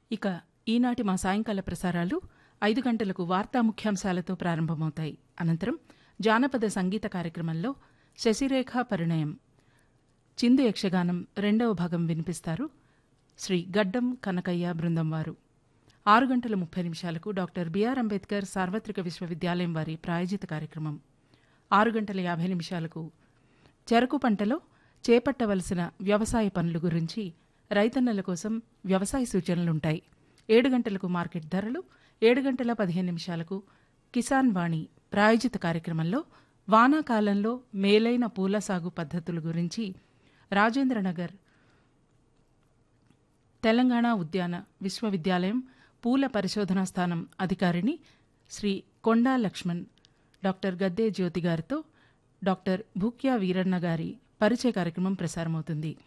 ఇక ఈనాటి మా సాయంకాల ప్రసారాలు ఐదు గంటలకు వార్తా ముఖ్యాంశాలతో ప్రారంభమవుతాయి అనంతరం జానపద సంగీత కార్యక్రమంలో శశిరేఖ పరిణయం చిందు యక్షగానం రెండవ భాగం వినిపిస్తారు శ్రీ గడ్డం కనకయ్య బృందం వారు ఆరు గంటల ముప్పై నిమిషాలకు డాక్టర్ బిఆర్ అంబేద్కర్ సార్వత్రిక విశ్వవిద్యాలయం వారి ప్రాయోజిత కార్యక్రమం ఆరు గంటల యాభై నిమిషాలకు చెరకు పంటలో చేపట్టవలసిన వ్యవసాయ పనుల గురించి రైతన్నల కోసం వ్యవసాయ సూచనలుంటాయి ఏడు గంటలకు మార్కెట్ ధరలు ఏడు గంటల పదిహేను నిమిషాలకు కిసాన్ వాణి ప్రాయోజిత కార్యక్రమంలో వానాకాలంలో మేలైన పూల సాగు పద్ధతుల గురించి రాజేంద్రనగర్ తెలంగాణ ఉద్యాన విశ్వవిద్యాలయం పూల పరిశోధనా స్థానం అధికారిని శ్రీ కొండా లక్ష్మణ్ డాక్టర్ గద్దే జ్యోతి గారితో డాక్టర్ భూక్యా వీరన్న గారి పరిచయ కార్యక్రమం ప్రసారమవుతుంది